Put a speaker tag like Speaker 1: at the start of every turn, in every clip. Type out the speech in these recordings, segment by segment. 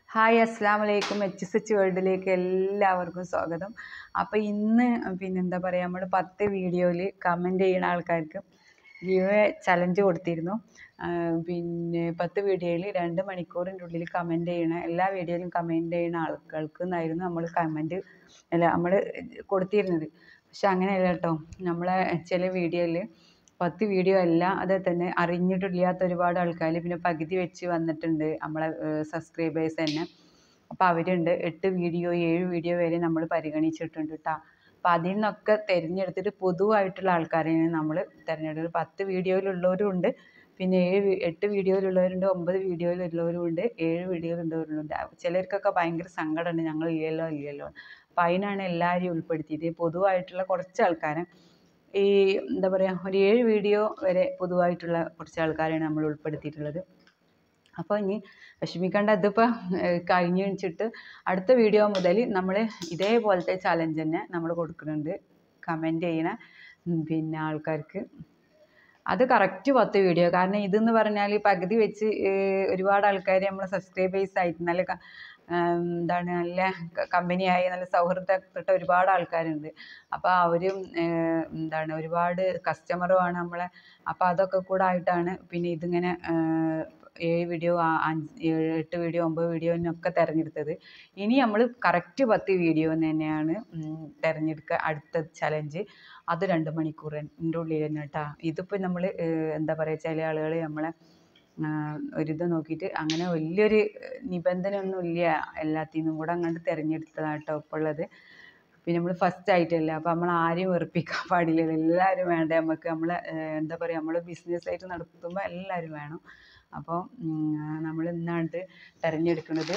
Speaker 1: Hi അസ്സാം വലൈക്കും H S H വേൾഡിലേക്ക് എല്ലാവർക്കും സ്വാഗതം അപ്പോൾ ഇന്ന് പിന്നെ എന്താ പറയുക നമ്മൾ പത്ത് വീഡിയോയിൽ കമൻറ്റ് ചെയ്യുന്ന ആൾക്കാർക്ക് ഗീവ് ചലഞ്ച് കൊടുത്തിരുന്നു ആ, പിന്നെ പത്ത് വീഡിയോയിൽ രണ്ട് മണിക്കൂറിൻ്റെ ഉള്ളിൽ കമൻറ്റ് ചെയ്യണ എല്ലാ വീഡിയോയിലും കമൻറ്റ് ചെയ്യുന്ന ആൾക്കാർക്ക് എന്നായിരുന്നു നമ്മൾ കമൻറ്റ് അല്ല നമ്മൾ കൊടുത്തിരുന്നത് പക്ഷെ അങ്ങനെയല്ല കേട്ടോ നമ്മളെ ചില വീഡിയോയിൽ പത്ത് വീഡിയോ അല്ല അതേ തന്നെ അറിഞ്ഞിട്ടില്ലാത്ത ഒരുപാട് ആൾക്കാർ പിന്നെ പകുതി വെച്ച് വന്നിട്ടുണ്ട് നമ്മളെ സബ്സ്ക്രൈബേഴ്സ് തന്നെ അപ്പോൾ അവരുണ്ട് എട്ട് വീഡിയോ ഏഴ് വീഡിയോ വരെ നമ്മൾ പരിഗണിച്ചിട്ടുണ്ട് കേട്ടോ അപ്പോൾ അതിൽ നിന്നൊക്കെ തിരഞ്ഞെടുത്തിട്ട് പൊതുവായിട്ടുള്ള ആൾക്കാരെയാണ് നമ്മൾ തിരഞ്ഞെടുത്തത് പത്ത് വീഡിയോയിലുള്ളവരും ഉണ്ട് പിന്നെ ഏഴ് വീ- എട്ട് വീഡിയോയിലുള്ളവരുണ്ട് ഒമ്പത് വീഡിയോയിലുള്ളവരും ഉണ്ട് ഏഴ് വീഡിയോയിലുള്ളവരുണ്ട് ചിലർക്കൊക്കെ ഭയങ്കര സങ്കടമുണ്ട് ഞങ്ങൾ ഇല്ലല്ലോ ഇല്ലല്ലോ അപ്പോൾ അതിനാണ് എല്ലാവരെയും ഉൾപ്പെടുത്തിയത് പൊതുവായിട്ടുള്ള കുറച്ച് ആൾക്കാരെ ഈ എന്താ പറയുക ഒരു ഏഴ് വീഡിയോ വരെ പൊതുവായിട്ടുള്ള കുറച്ച് ആൾക്കാരെയാണ് നമ്മൾ ഉൾപ്പെടുത്തിയിട്ടുള്ളത് അപ്പോൾ ഇനി വിഷമിക്കേണ്ട ഇതിപ്പോൾ കഴിഞ്ഞ് വെച്ചിട്ട് അടുത്ത വീഡിയോ മുതൽ നമ്മൾ ഇതേപോലത്തെ ചലഞ്ച് തന്നെ നമ്മൾ കൊടുക്കുന്നുണ്ട് കമൻറ്റ് ചെയ്യണ ഉം, പിന്നെ ആൾക്കാർക്ക് അത് കറക്റ്റ് പത്ത് വീഡിയോ കാരണം ഇതെന്ന് പറഞ്ഞാൽ പകുതി വെച്ച് ഏർ, ഒരുപാട് ആൾക്കാർ നമ്മളെ സബ്സ്ക്രൈബേഴ്സ് ആയിട്ട് നല്ല ക- ആം, എന്താണ് നല്ല കമ്പനിയായി നല്ല സൗഹൃദപ്പെട്ട ഒരുപാട് ആൾക്കാരുണ്ട് അപ്പോൾ അവരും ഏർ, എന്താണ് ഒരുപാട് കസ്റ്റമറുമാണ് നമ്മളെ അപ്പോൾ അതൊക്കെ കൂടെ ആയിട്ടാണ് പിന്നെ ഇതിങ്ങനെ ഏർ, ഏഴ് വീഡിയോ അഞ്ച് ഏഴ് എട്ട് വീഡിയോ ഒമ്പത് വീഡിയോനൊക്കെ തിരഞ്ഞെടുത്തത് ഇനി നമ്മൾ കറക്റ്റ് പത്ത് വീഡിയോ തന്നെയാണ് ഉം, തിരഞ്ഞെടുക്കുക അടുത്ത ചലഞ്ച് അത് രണ്ട് മണിക്കൂറിൻ്റെ ഉള്ളിൽ തന്നെ കേട്ടോ ഇതിപ്പോൾ നമ്മൾ എന്താ പറയുക ചില ആളുകൾ നമ്മളെ ആ, ഒരിത് നോക്കിയിട്ട് അങ്ങനെ വലിയൊരു നിബന്ധന ഒന്നും ഇല്ല എല്ലാത്തിനും കൂടെ അങ്ങോട്ട് തിരഞ്ഞെടുത്തതാണ് കേട്ടോ ഇപ്പോൾ ഉള്ളത് പിന്നെ നമ്മൾ ഫസ്റ്റ് ആയിട്ടല്ല അപ്പോൾ നമ്മൾ ആരെയും വെറുപ്പിക്കാൻ പാടില്ല എല്ലാവരും വേണ്ട നമുക്ക് നമ്മൾ എന്താ പറയുക നമ്മൾ ബിസിനസ് ആയിട്ട് നടത്തുമ്പോൾ എല്ലാവരും വേണം അപ്പോൾ നമ്മൾ ഇന്നാണ്ട് തിരഞ്ഞെടുക്കുന്നത്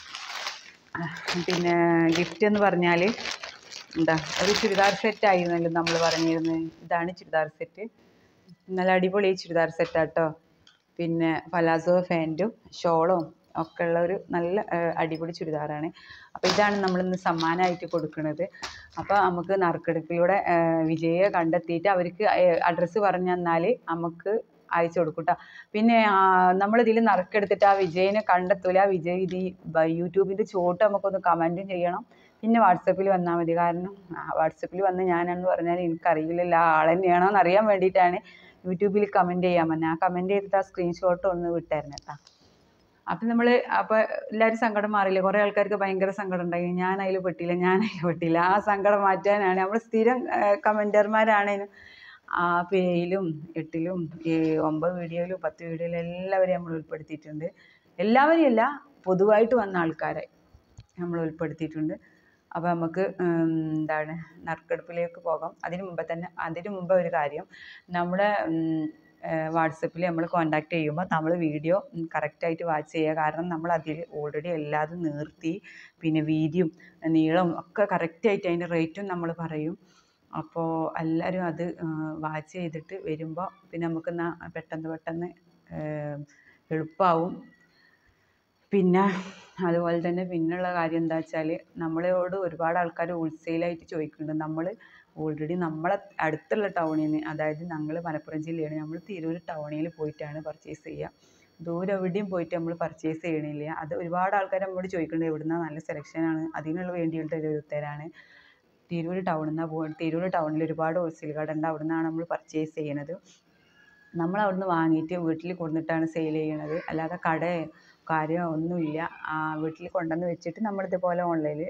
Speaker 1: പിന്നെ ഗിഫ്റ്റ് എന്ന് പറഞ്ഞാൽ എന്താ ഒരു ചുരിദാർ സെറ്റ് ആയിരുന്നല്ലോ നമ്മൾ പറഞ്ഞിരുന്നത് ഇതാണ് ചുരിദാർ സെറ്റ് നല്ല അടിപൊളി ചുരിദാർ സെറ്റാട്ടോ പിന്നെ പലാസോ പാൻറ്റും ഷോളും ഒക്കെ ഉള്ള ഒരു നല്ല ആ, അടിപൊളി ചുരിദാറാണ് അപ്പോൾ ഇതാണ് നമ്മളിന്ന് സമ്മാനമായിട്ട് കൊടുക്കുന്നത് അപ്പോൾ നമുക്ക് നറുക്കെടുപ്പിലൂടെ ആ, വിജയിയെ കണ്ടെത്തിയിട്ട് അവർക്ക് അഡ്രസ്സ് പറഞ്ഞു തന്നാൽ നമുക്ക് അയച്ചു കൊടുക്കും ട്ടോ പിന്നെ നമ്മളിതിൽ നറുക്കെടുത്തിട്ട് ആ വിജയിനെ കണ്ടെത്തൂല ആ വിജയ് ഇത് ഈ ബ- യൂട്യൂബിൻ്റെ ചോട്ട് നമുക്കൊന്ന് കമൻറ്റും ചെയ്യണം പിന്നെ വാട്സപ്പിൽ വന്നാൽ മതി കാരണം വാട്സപ്പിൽ വന്ന് ഞാനെന്ന് പറഞ്ഞാൽ എനിക്കറിയില്ലല്ലോ ആ ആൾ തന്നെയാണോ എന്ന് അറിയാൻ വേണ്ടിയിട്ടാണ് യൂട്യൂബിൽ കമൻറ്റ് ചെയ്യാൻ പറഞ്ഞത് ആ കമൻറ്റ് ചെയ്തിട്ട് ആ സ്ക്രീൻഷോട്ട് ഒന്ന് വിട്ടായിരുന്നു കേട്ടോ അപ്പം നമ്മൾ അപ്പോൾ എല്ലാവരും സങ്കടം മാറില്ല കുറേ ആൾക്കാർക്ക് ഭയങ്കര സങ്കടം ഉണ്ടായി ഞാൻ അതിൽ പെട്ടില്ല ഞാൻ അതിൽ പെട്ടില്ല ആ സങ്കടം മാറ്റാനാണ് നമ്മൾ സ്ഥിരം കമൻറ്റർമാരാണേനും ആ പേയിലും എട്ടിലും ഈ ഒമ്പത് വീഡിയോയിലും പത്ത് വീഡിയോയിലും എല്ലാവരെയും നമ്മൾ ഉൾപ്പെടുത്തിയിട്ടുണ്ട് എല്ലാവരെയും അല്ല പൊതുവായിട്ട് വന്ന ആൾക്കാരെ നമ്മൾ ഉൾപ്പെടുത്തിയിട്ടുണ്ട് അപ്പോൾ നമുക്ക് ഉം, എന്താണ് നറുക്കെടുപ്പിലേക്ക് പോകാം അതിന് മുമ്പ് തന്നെ അതിന് മുമ്പ് ഒരു കാര്യം നമ്മുടെ വാട്സപ്പിൽ നമ്മൾ കോണ്ടാക്ട് ചെയ്യുമ്പോൾ നമ്മൾ വീഡിയോ കറക്റ്റായിട്ട് വാച്ച് ചെയ്യുക കാരണം നമ്മൾ അതിൽ ഓൾറെഡി എല്ലാതും നിർത്തി പിന്നെ വീതിയും നീളവും ഒക്കെ കറക്റ്റായിട്ട് അതിൻ്റെ റേറ്റും നമ്മൾ പറയും അപ്പോൾ എല്ലാവരും അത് വാച്ച് ചെയ്തിട്ട് വരുമ്പോൾ പിന്നെ നമുക്ക് എന്നാ പെട്ടെന്ന് പെട്ടെന്ന് എളുപ്പമാവും പിന്നെ അതുപോലെ തന്നെ പിന്നെയുള്ള കാര്യം എന്താ വെച്ചാൽ നമ്മളോട് ഒരുപാട് ആൾക്കാർ ഹോൾസെയിലായിട്ട് ചോദിക്കുന്നുണ്ട് നമ്മൾ ഓൾറെഡി നമ്മളെ അടുത്തുള്ള ടൗണിൽ നിന്ന് അതായത് ഞങ്ങൾ മലപ്പുറം ജില്ലയാണ് നമ്മൾ തിരൂർ ടൗണിൽ പോയിട്ടാണ് പർച്ചേസ് ചെയ്യുക ദൂരെ എവിടെയും പോയിട്ട് നമ്മൾ പർച്ചേസ് ചെയ്യണില്ല അത് ഒരുപാട് ആൾക്കാർ നമ്മളോട് ചോദിക്കുന്നുണ്ട് എവിടുന്നാണ് നല്ല സെലക്ഷനാണ് അതിനുള്ള വേണ്ടിയിട്ട് ഒരു ഉത്തരാണ് തിരൂർ ടൗണിൽ നിന്നാണ് പോകുന്നത് തിരൂർ ടൗണിൽ ഒരുപാട് ഹോൾസെയിൽ കട ഉണ്ട് അവിടെ നിന്നാണ് നമ്മൾ പർച്ചേസ് ചെയ്യണത് നമ്മൾ അവിടുന്ന് വാങ്ങിയിട്ട് വീട്ടിൽ കൊണ്ടുവന്നിട്ടാണ് സെയിൽ ചെയ്യണത് അല്ലാതെ കടയോ കാര്യമോ ഒന്നുമില്ല ആ, വീട്ടിൽ കൊണ്ടുവന്ന് വെച്ചിട്ട് നമ്മൾ ഇതുപോലെ ഓൺലൈനിൽ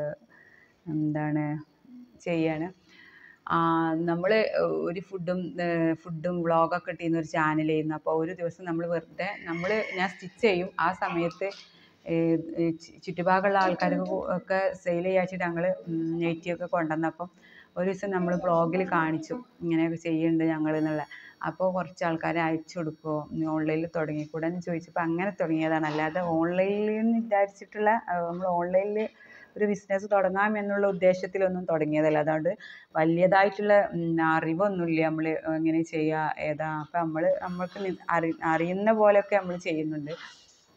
Speaker 1: എന്താണ് ചെയ്യാണ് നമ്മൾ ഒരു ഫുഡും ഫുഡും വ്ളോഗൊക്കെ ഇട്ടിരുന്ന ഒരു ചാനൽ ചെയ്യുന്നു അപ്പോൾ ഒരു ദിവസം നമ്മൾ വെറുതെ നമ്മൾ ഞാൻ സ്റ്റിച്ച് ചെയ്യും ആ സമയത്ത് ഏർ, ഏർ ചു- ചുറ്റുഭാഗമുള്ള ആൾക്കാർക്ക് ഒക്കെ സെയിൽ ചെയ്യാച്ചിട്ട് ഞങ്ങൾ നെറ്റിയൊക്കെ കൊണ്ടുവന്നപ്പം ഒരു ദിവസം നമ്മൾ ബ്ലോഗിൽ കാണിച്ചു ഇങ്ങനെയൊക്കെ ചെയ്യുന്നുണ്ട് ഞങ്ങൾ എന്നുള്ള അപ്പോൾ കുറച്ച് ആൾക്കാരെ അയച്ചു കൊടുക്കുമോ ഓൺലൈനിൽ തുടങ്ങിക്കൂടെ എന്ന് ചോദിച്ചപ്പോൾ അങ്ങനെ തുടങ്ങിയതാണ് അല്ലാതെ ഓൺലൈനിൽ നിന്ന് വിചാരിച്ചിട്ടുള്ള നമ്മൾ ഓൺലൈനിൽ ഒരു ബിസിനസ് തുടങ്ങാം എന്നുള്ള ഉദ്ദേശത്തിലൊന്നും തുടങ്ങിയതല്ല അതുകൊണ്ട് വലിയതായിട്ടുള്ള ഉം, അറിവൊന്നുമില്ല നമ്മൾ എങ്ങനെ ചെയ്യുക ഏതാ അപ്പം നമ്മൾ നമ്മൾക്ക് നി- അറി അറിയുന്ന പോലെയൊക്കെ നമ്മൾ ചെയ്യുന്നുണ്ട്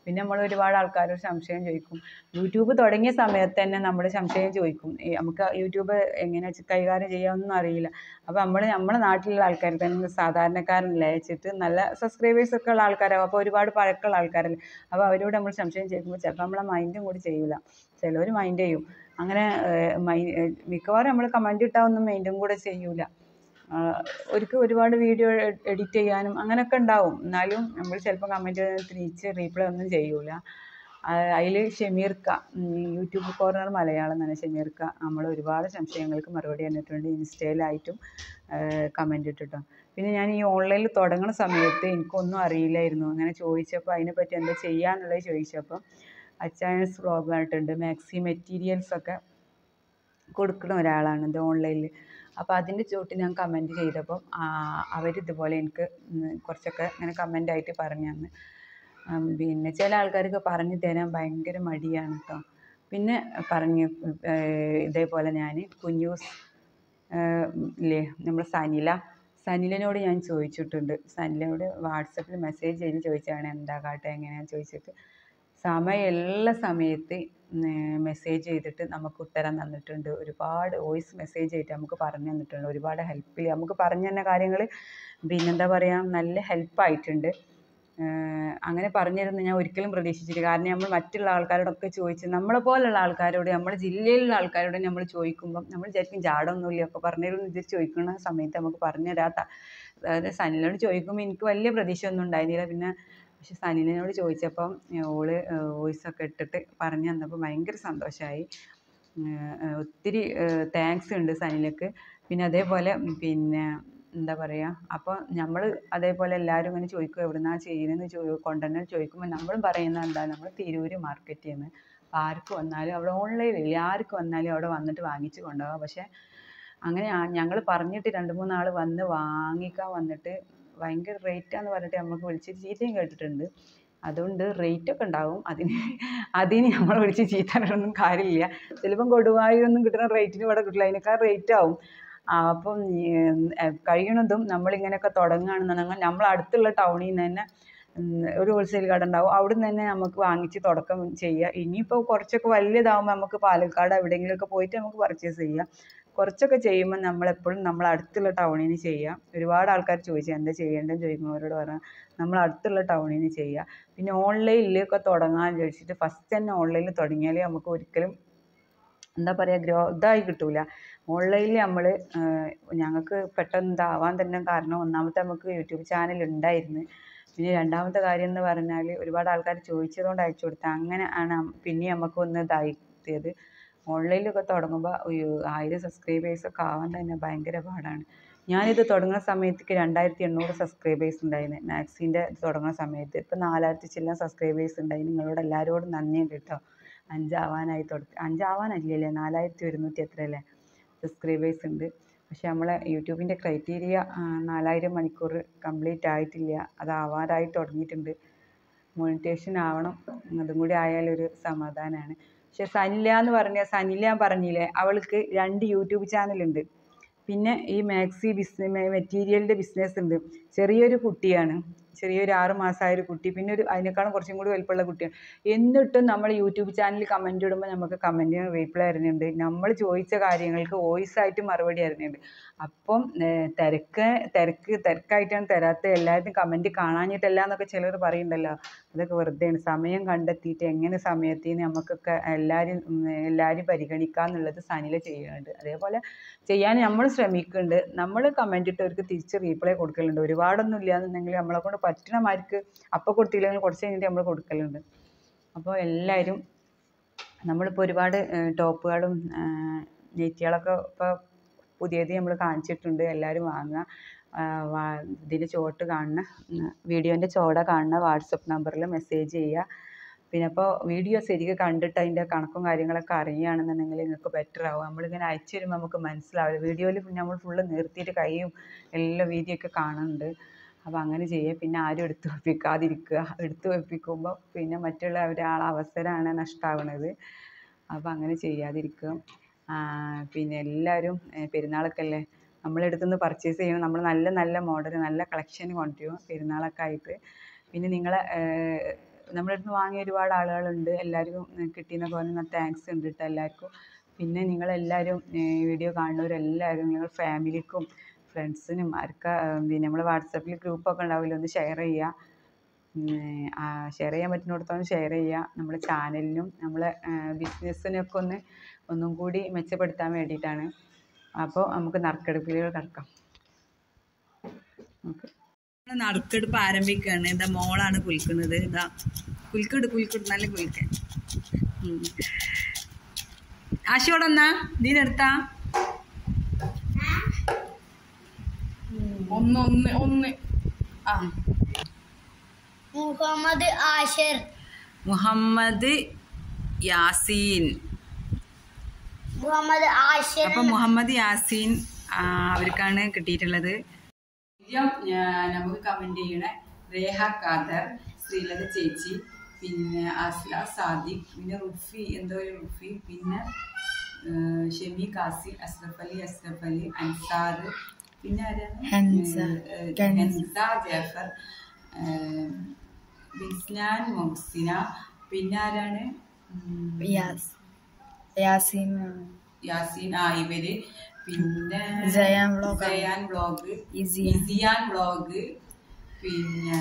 Speaker 1: പിന്നെ നമ്മൾ ഒരുപാട് ആൾക്കാരോട് സംശയം ചോദിക്കും യൂട്യൂബ് തുടങ്ങിയ സമയത്ത് തന്നെ നമ്മൾ സംശയം ചോദിക്കും ഈ നമുക്ക് യൂട്യൂബ് എങ്ങനെ വെച്ച് കൈകാര്യം ചെയ്യാമെന്നൊന്നും അറിയില്ല അപ്പോൾ നമ്മൾ നമ്മുടെ നാട്ടിലുള്ള ആൾക്കാർ തന്നെ സാധാരണക്കാരനല്ലേ അയച്ചിട്ട് നല്ല സബ്സ്ക്രൈബേഴ്സ് ഒക്കെ ഉള്ള ആൾക്കാരാവും അപ്പോൾ ഒരുപാട് പഴക്കമുള്ള ആൾക്കാരല്ലേ അപ്പോൾ അവരോട് നമ്മൾ സംശയം ചോദിക്കുമ്പോൾ ചിലപ്പോൾ നമ്മളെ മൈൻഡും കൂടി ചെയ്യൂല ചിലവർ മൈൻഡ് ചെയ്യും അങ്ങനെ ഏഹ്, മൈ ഏഹ്, മിക്കവാറും നമ്മൾ കമൻറ്റ് ഇട്ടാൽ ഒന്നും മൈൻഡും കൂടെ ചെയ്യൂല ഒരിക്കൽ ഒരുപാട് വീഡിയോ എഡിറ്റ് ചെയ്യാനും അങ്ങനെയൊക്കെ ഉണ്ടാവും എന്നാലും നമ്മൾ ചിലപ്പോൾ കമൻറ്റ് തിരിച്ച് റീപ്ലൈ ഒന്നും ചെയ്യൂല അതിൽ ഷമീർക്ക ഉം, യൂട്യൂബ് കോർണർ മലയാളം എന്നാണ് ഷമീർക്ക നമ്മൾ ഒരുപാട് സംശയങ്ങൾക്ക് മറുപടി തന്നിട്ടുണ്ട് ഇൻസ്റ്റയിലായിട്ടും കമൻറ്റ് ഇട്ടിട്ടോ പിന്നെ ഞാൻ ഈ ഓൺലൈനിൽ തുടങ്ങുന്ന സമയത്ത് എനിക്കൊന്നും അറിയില്ലായിരുന്നു അങ്ങനെ ചോദിച്ചപ്പോൾ അതിനെപ്പറ്റി എന്താ ചെയ്യാന്നുള്ളത് ചോദിച്ചപ്പോൾ അച്ചായൻസ് വ്ളോഗ് പറഞ്ഞിട്ടുണ്ട് മാക്സി മെറ്റീരിയൽസ് ഒക്കെ കൊടുക്കുന്ന ഒരാളാണ് ഇത് ഓൺലൈനിൽ അപ്പോൾ അതിൻ്റെ ചോട്ട് ഞാൻ കമൻറ്റ് ചെയ്തപ്പം അവരിതുപോലെ എനിക്ക് ഉം കുറച്ചൊക്കെ ഇങ്ങനെ കമൻ്റായിട്ട് പറഞ്ഞു തന്ന് ഉം പിന്നെ ചില ആൾക്കാർക്ക് പറഞ്ഞു തരാൻ ഭയങ്കര മടിയാണ് കേട്ടോ പിന്നെ പറഞ്ഞ് ഏഹ് ഇതേപോലെ ഞാൻ കുഞ്ഞൂസ് ഏഹ് ഇല്ലേ നമ്മുടെ സനില സനിലിനോട് ഞാൻ ചോദിച്ചിട്ടുണ്ട് സനിലിനോട് വാട്സപ്പിൽ മെസ്സേജ് ചെയ്ത് ചോദിച്ചതാണ് എന്താ കാട്ടുക എങ്ങനെയാണെന്ന് ചോദിച്ചിട്ട് സമയമുള്ള സമയത്ത് മെസ്സേജ് ചെയ്തിട്ട് നമുക്ക് ഉത്തരം തന്നിട്ടുണ്ട് ഒരുപാട് വോയിസ് മെസ്സേജ് ആയിട്ട് നമുക്ക് പറഞ്ഞു തന്നിട്ടുണ്ട് ഒരുപാട് ഹെൽപ്പിൽ നമുക്ക് പറഞ്ഞു തന്ന കാര്യങ്ങൾ പിന്നെന്താ പറയുക നല്ല ഹെൽപ്പായിട്ടുണ്ട് അങ്ങനെ പറഞ്ഞിരുന്നു ഞാൻ ഒരിക്കലും പ്രതീക്ഷിച്ചില്ല കാരണം നമ്മൾ മറ്റുള്ള ആൾക്കാരോടൊക്കെ ചോദിച്ച് നമ്മളെ പോലുള്ള ആൾക്കാരോട് നമ്മുടെ ജില്ലയിലുള്ള ആൾക്കാരോട് നമ്മൾ ചോദിക്കുമ്പം നമ്മൾ വിചാരിക്കും ജാടൊന്നുമില്ല ഒക്കെ പറഞ്ഞിരുന്നു ഇത് ചോദിക്കുന്ന സമയത്ത് നമുക്ക് പറഞ്ഞു തരാത്ത അതായത് സനിലിനോട് ചോദിക്കുമ്പോൾ എനിക്ക് വലിയ പ്രതീക്ഷ ഒന്നും ഉണ്ടായിരുന്നില്ല പിന്നെ പക്ഷെ സനിലിനോട് ചോദിച്ചപ്പം ഓള് വോയിസ് ഒക്കെ ഇട്ടിട്ട് പറഞ്ഞു തന്നപ്പോൾ ഭയങ്കര സന്തോഷമായി ഒത്തിരി താങ്ക്സ് ഉണ്ട് സനിലക്ക് പിന്നെ അതേപോലെ പിന്നെ എന്താ പറയുക അപ്പോൾ നമ്മൾ അതേപോലെ എല്ലാവരും ഇങ്ങനെ ചോദിക്കും എവിടുന്നാ ചെയ്യുന്നതെന്ന് ചോ കൊണ്ടുവന്ന് ചോദിക്കുമ്പോൾ നമ്മളും പറയുന്നത് എന്താ നമ്മൾ തിരൂർ മാർക്കറ്റിൽ നിന്ന് അപ്പോൾ ആർക്ക് വന്നാലും അവിടെ ഓൺലൈനിൽ ആർക്ക് വന്നാലും അവിടെ വന്നിട്ട് വാങ്ങിച്ച് കൊണ്ടുപോകാം പക്ഷേ അങ്ങനെ ഞങ്ങൾ പറഞ്ഞിട്ട് രണ്ട് മൂന്നാൾ വന്ന് വാങ്ങിക്കാൻ വന്നിട്ട് ഭയങ്കര റേറ്റാന്ന് പറഞ്ഞിട്ട് നമുക്ക് വിളിച്ച് ചീത്തയും കേട്ടിട്ടുണ്ട് അതുകൊണ്ട് റേറ്റൊക്കെ ഉണ്ടാവും അതിന് അതിന് നമ്മൾ വിളിച്ച് ചീത്ത പറഞ്ഞൊന്നും കാര്യമില്ല ചിലപ്പം കൊടുവായൂരൊന്നും കിട്ടുന്ന റേറ്റിന് ഇവിടെ കിട്ടില്ല അതിനേക്കാൾ റേറ്റ് ആവും അപ്പം കഴിയണതും നമ്മളിങ്ങനെയൊക്കെ തുടങ്ങുകയാണെന്നുണ്ടെങ്കിൽ നമ്മൾ അടുത്തുള്ള ടൗണിൽ നിന്ന് തന്നെ ഒരു ഹോൾസെയിൽ കട ഉണ്ടാവും അവിടെ നിന്ന് തന്നെ നമുക്ക് വാങ്ങിച്ച് തുടക്കം ചെയ്യാം ഇനിയിപ്പോൾ കുറച്ചൊക്കെ വലിയതാകുമ്പോൾ നമുക്ക് പാലക്കാട് എവിടെയെങ്കിലുമൊക്കെ പോയിട്ട് നമുക്ക് പർച്ചേസ് ചെയ്യാം കുറച്ചൊക്കെ ചെയ്യുമ്പോൾ നമ്മളെപ്പോഴും നമ്മൾ അടുത്തുള്ള ടൗണിൽ നിന്ന് ചെയ്യുക ഒരുപാട് ആൾക്കാർ ചോദിച്ചു എന്താ ചെയ്യേണ്ടതെന്ന് ചോദിക്കുന്നവരോട് പറഞ്ഞാൽ നമ്മൾ അടുത്തുള്ള ടൗണിൽ നിന്ന് ചെയ്യുക പിന്നെ ഓൺലൈനിലൊക്കെ തുടങ്ങാൻ വിചാരിച്ചിട്ട് ഫസ്റ്റ് തന്നെ ഓൺലൈനിൽ തുടങ്ങിയാൽ നമുക്ക് ഒരിക്കലും എന്താ പറയുക ഗ്രോ ഇതായി കിട്ടൂല ഓൺലൈനിൽ നമ്മൾ ഞങ്ങൾക്ക് പെട്ടെന്ന് ഇതാവാൻ തന്നെ കാരണം ഒന്നാമത്തെ നമുക്ക് യൂട്യൂബ് ചാനൽ ഉണ്ടായിരുന്നു പിന്നെ രണ്ടാമത്തെ കാര്യം എന്ന് പറഞ്ഞാൽ ഒരുപാട് ആൾക്കാർ ചോദിച്ചതുകൊണ്ട് അയച്ചു കൊടുത്തത് അങ്ങനെ ആണ് പിന്നെ നമുക്ക് ഒന്ന് ഇതായിത്തിയത് ഓൺലൈനിലൊക്കെ തുടങ്ങുമ്പോൾ ആയിരം സബ്സ്ക്രൈബേഴ്സൊക്കെ ആവാൻ തന്നെ ഭയങ്കര പാടാണ് ഞാനിത് തുടങ്ങുന്ന സമയത്തേക്ക് രണ്ടായിരത്തി എണ്ണൂറ് സബ്സ്ക്രൈബേഴ്സ് ഉണ്ടായിരുന്നു മാക്സിൻ്റെ തുടങ്ങുന്ന സമയത്ത് ഇപ്പം നാലായിരത്തി ചില്ല സബ്സ്ക്രൈബേഴ്സ് ഉണ്ടായി നിങ്ങളോട് എല്ലാവരോടും നന്ദിയുണ്ട് കേട്ടോ അഞ്ചാവാനായി തുടക്കം അഞ്ചാവാനല്ലേ നാലായിരത്തി ഒരുന്നൂറ്റി എത്രയല്ലേ സബ്സ്ക്രൈബേഴ്സ് ഉണ്ട് പക്ഷെ നമ്മളെ യൂട്യൂബിൻ്റെ ക്രൈറ്റീരിയ നാലായിരം മണിക്കൂർ കംപ്ലീറ്റ് ആയിട്ടില്ല അതാവാറായി തുടങ്ങിയിട്ടുണ്ട് മോണിറ്റേഷൻ ആവണം അതും കൂടി ആയാലൊരു സമാധാനമാണ് പക്ഷെ സനില എന്ന് പറഞ്ഞ സനില ഞാൻ പറഞ്ഞില്ലേ അവൾക്ക് രണ്ട് യൂട്യൂബ് ചാനലുണ്ട് പിന്നെ ഈ മാക്സി ബിസിനസ് മെറ്റീരിയലിൻ്റെ ബിസിനസ് ഉണ്ട് ചെറിയൊരു കുട്ടിയാണ് ചെറിയൊരു ആറ് മാസമായ ഒരു കുട്ടി പിന്നെ ഒരു അതിനേക്കാളും കുറച്ചും കൂടി വലിപ്പമുള്ള കുട്ടിയാണ് എന്നിട്ടും നമ്മൾ യൂട്യൂബ് ചാനലിൽ കമൻറ്റ് ഇടുമ്പോൾ നമുക്ക് കമൻറ്റിന് റീപ്ലൈ വരുന്നുണ്ട് നമ്മൾ ചോദിച്ച കാര്യങ്ങൾക്ക് വോയിസ് ആയിട്ട് മറുപടി വരുന്നുണ്ട് അപ്പം തിരക്ക് തിരക്ക് തിരക്കായിട്ടാണ് തരാത്ത എല്ലാവരും കമൻറ്റ് കാണാഞ്ഞിട്ടല്ല എന്നൊക്കെ ചിലർ പറയുന്നുണ്ടല്ലോ അതൊക്കെ വെറുതെയാണ് സമയം കണ്ടെത്തിയിട്ട് എങ്ങനെ സമയത്തിന് നമുക്കൊക്കെ എല്ലാവരും എല്ലാവരും പരിഗണിക്കുക എന്നുള്ളത് സനില ചെയ്യുന്നുണ്ട് അതേപോലെ ചെയ്യാൻ നമ്മൾ ശ്രമിക്കുന്നുണ്ട് നമ്മൾ കമൻറ്റ് ഇട്ടവർക്ക് തിരിച്ച് റീപ്ലൈ കൊടുക്കലുണ്ട് ഒരുപാടൊന്നും ഇല്ല എന്നുണ്ടെങ്കിൽ നമ്മളെ കൊണ്ട് പറ്റണ മാർക്ക് അപ്പോൾ കൊടുത്തില്ലെങ്കിൽ കുറച്ച് കഴിഞ്ഞിട്ട് നമ്മൾ കൊടുക്കലുണ്ട് അപ്പോൾ എല്ലാവരും നമ്മളിപ്പോൾ ഒരുപാട് ടോപ്പുകളും നെറ്റികളൊക്കെ ഇപ്പോൾ പുതിയത് നമ്മൾ കാണിച്ചിട്ടുണ്ട് എല്ലാവരും വാങ്ങുക ഇതിൻ്റെ ചുവട്ട് കാണുന്ന വീഡിയോൻ്റെ ചുവടെ കാണുന്ന വാട്സപ്പ് നമ്പറിൽ മെസ്സേജ് ചെയ്യുക പിന്നെ അപ്പോൾ വീഡിയോ ശരിക്കും കണ്ടിട്ട് അതിൻ്റെ കണക്കും കാര്യങ്ങളൊക്കെ അറിയുകയാണെന്നുണ്ടെങ്കിൽ നിങ്ങൾക്ക് ബെറ്റർ ആവും നമ്മളിങ്ങനെ അയച്ചു തരുമ്പോൾ നമുക്ക് മനസ്സിലാവില്ല വീഡിയോയിൽ നമ്മൾ ഫുള്ള് നിർത്തിയിട്ട് കൈയും എല്ലാം വീതിയൊക്കെ കാണുന്നുണ്ട് അപ്പോൾ അങ്ങനെ ചെയ്യുക പിന്നെ ആരും എടുത്ത് വെപ്പിക്കാതിരിക്കുക എടുത്ത് വെപ്പിക്കുമ്പോൾ പിന്നെ മറ്റുള്ള ഒരാളെ അവസരമാണ് നഷ്ടമാവുന്നത് അപ്പോൾ അങ്ങനെ ചെയ്യാതിരിക്കുക പിന്നെ എല്ലാവരും പെരുന്നാളൊക്കെ അല്ലേ നമ്മളെടുത്തു നിന്ന് പർച്ചേസ് ചെയ്യണം നമ്മൾ നല്ല നല്ല മോഡൽ നല്ല കളക്ഷൻ കൊണ്ടുവരും പെരുന്നാളൊക്കെ ആയിട്ട് പിന്നെ നിങ്ങളെ നമ്മുടെ അടുത്ത് വാങ്ങിയ ഒരുപാട് ആളുകളുണ്ട് എല്ലാവർക്കും കിട്ടിയെന്നൊക്കെ പറഞ്ഞാൽ താങ്ക്സ് ഉണ്ട് കേട്ടോ എല്ലാവർക്കും പിന്നെ നിങ്ങളെല്ലാവരും വീഡിയോ കാണുന്നവരെല്ലാവരും നിങ്ങൾ ഫാമിലിക്കും ഫ്രണ്ട്സിനും ആർക്കാ പിന്നെ നമ്മൾ വാട്സപ്പിൽ ഗ്രൂപ്പൊക്കെ ഉണ്ടാവില്ല ഒന്ന് ഷെയർ ചെയ്യുക ഷെയർ ചെയ്യാൻ പറ്റുന്നിടത്തോളം ഷെയർ ചെയ്യുക നമ്മുടെ ചാനലിനും നമ്മളെ ബിസിനസ്സിനൊക്കെ ഒന്ന് ഒന്നും കൂടി മെച്ചപ്പെടുത്താൻ വേണ്ടിയിട്ടാണ് അപ്പോൾ നമുക്ക് നറുക്കെടുപ്പിൽ കിടക്കാം ഓക്കെ നറുക്കെടുപ്പ് ആരംഭിക്കുകയാണ് ഇതാ മോളാണ് കുലിക്കുന്നത് ഇതാ കുലിക്കട് കുലിക്കട് നല്ല കുലിക്കൻ ആശയോടെ എന്നാ ഇതിനെടുത്താ
Speaker 2: ഒന്ന് ഒന്ന് ഒന്ന് ആ
Speaker 3: മുഹമ്മദ് ആഷിർ
Speaker 1: മുഹമ്മദ് യാസീൻ
Speaker 3: മുഹമ്മദ് ആഷിർ
Speaker 1: അപ്പൊ മുഹമ്മദ് യാസീൻ ആ, അവർക്കാണ് കിട്ടിയിട്ടുള്ളത് ആദ്യം ഞാൻ നമുക്ക് കമന്റ് ചെയ്യണ രേഹ ഖാദർ ശ്രീലത ചേച്ചി പിന്നെ അസ്ല സാദിഖ് പിന്നെ റുഫി എന്തോ ഒരു റുഫി പിന്നെ ആ, ഷെമി കാസി അസ്രഫ് അലി അസ്രഫ് അലി അൻസാർ പിന്നെ ആരാണ്
Speaker 2: ഹൻസ.
Speaker 1: ഏ, ഏ, ഹൻസ ജാഫർ ആ, ബിസ്നാൻ മുഹ്സിന പിന്നെ ആരാണ് ഉം,
Speaker 2: യാസ് യാസീൻ
Speaker 1: യാസീൻ ആ ഇവര് പിന്നെ
Speaker 2: Sayan vlog.
Speaker 1: Sayan vlog
Speaker 2: Isiyan.
Speaker 1: Isiyan vlog പിന്നെ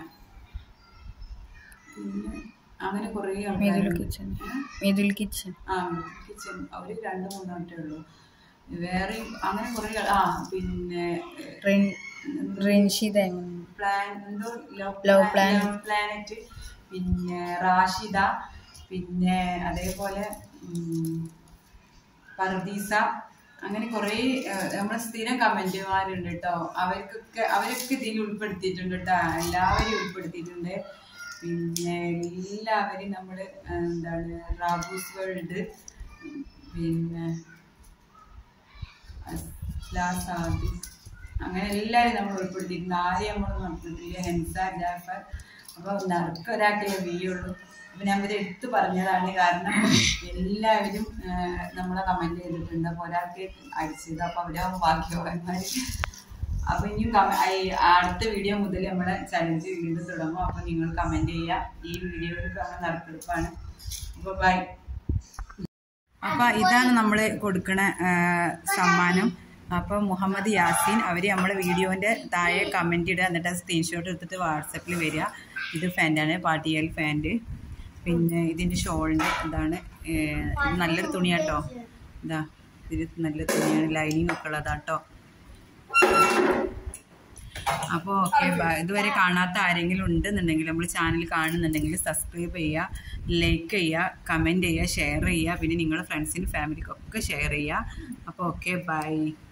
Speaker 1: പിന്നെ അങ്ങനെ കുറേ
Speaker 2: മിഥുൽ
Speaker 1: ആൾക്കാരുണ്ട്
Speaker 2: കിച്ചൻ മിഥുൽ കിച്ചൻ
Speaker 1: ആ കിച്ചൺ അവര് രണ്ട് മൂന്നായിട്ടേ ഉള്ളൂ വേറെ അങ്ങനെ കുറേ ആൾ- ആ പിന്നെ
Speaker 2: റിൻഷിത
Speaker 1: പ്ലാൻ എന്തോ
Speaker 2: Love Planet.
Speaker 1: പ്ലാനറ്റ് പിന്നെ റാഷിദ പിന്നെ അതേപോലെ ഉം, പർദീസ അങ്ങനെ കുറേ നമ്മളെ സ്ഥിരം കമന്റുമാരുണ്ട് കേട്ടോ അവർക്കൊക്കെ അവരൊക്കെ ഇതിൽ ഉൾപ്പെടുത്തിയിട്ടുണ്ട് കേട്ടോ എല്ലാവരും ഉൾപ്പെടുത്തിയിട്ടുണ്ട് പിന്നെ എല്ലാവരും നമ്മൾ എന്താണ് റാബൂസ് വേൾഡ് പിന്നെ അസ്ലാ സാദിഖ് അങ്ങനെ എല്ലാവരും നമ്മൾ ഉൾപ്പെടുത്തിയിട്ടുണ്ട് ആരെയും നമ്മൾ നടത്തിയിട്ടില്ല ഹെൻസ ജാഫർ അപ്പോൾ നറുക്ക് ഒരാൾക്കേ വീയുള്ളൂ അപ്പം ഞാൻ ഇവരെ എടുത്തു പറഞ്ഞതാണ് കാരണം എല്ലാവരും ആ, നമ്മളെ കമൻറ്റ് ചെയ്തിട്ടുണ്ട് അപ്പോൾ ഒരാൾക്ക് അടിച്ചത് അപ്പോൾ അവരാകുമ്പോൾ ഭാഗ്യവാന്മാർ അപ്പോൾ ഇനിയും കമ ഈ അടുത്ത വീഡിയോ മുതൽ നമ്മുടെ ചലഞ്ച് വീണ്ടും തുടങ്ങും അപ്പോൾ നിങ്ങൾ കമൻറ്റ് ചെയ്യുക ഈ വീഡിയോയിൽ കാണാൻ നറുക്കെടുപ്പാണ് അപ്പോൾ ബൈ അപ്പൊ ഇതാണ് നമ്മൾ കൊടുക്കണ ആ, സമ്മാനം അപ്പൊ മുഹമ്മദ് യാസീൻ അവർ നമ്മളെ വീഡിയോന്റെ താഴെ കമന്റ് ഇടുക എന്നിട്ട് സ്ക്രീൻഷോട്ട് എടുത്തിട്ട് വാട്സപ്പിൽ വരിക ഇത് ഫാൻ്റാണ് പാട്ടിയൽ ഫാൻറ് പിന്നെ ഇതിന്റെ ഷോളിന്റെ ഇതാണ് ഏ, ഇത് നല്ലൊരു തുണിയാട്ടോ ഇതാ ഇത് നല്ല തുണിയാണ് ലൈനിങ് ഒക്കെ ഉള്ളതാട്ടോ അപ്പോൾ ഓക്കെ ഇതുവരെ കാണാത്ത ആരെങ്കിലും ഉണ്ടെന്നുണ്ടെങ്കിൽ നമ്മൾ ചാനൽ കാണുന്നുണ്ടെങ്കിൽ സബ്സ്ക്രൈബ് ചെയ്യുക ലൈക്ക് ചെയ്യുക കമൻറ്റ് ചെയ്യുക ഷെയർ ചെയ്യുക പിന്നെ നിങ്ങളുടെ ഫ്രണ്ട്സിനും ഫാമിലിക്കൊക്കെ ഷെയർ ചെയ്യുക അപ്പോൾ ഓക്കെ ബൈ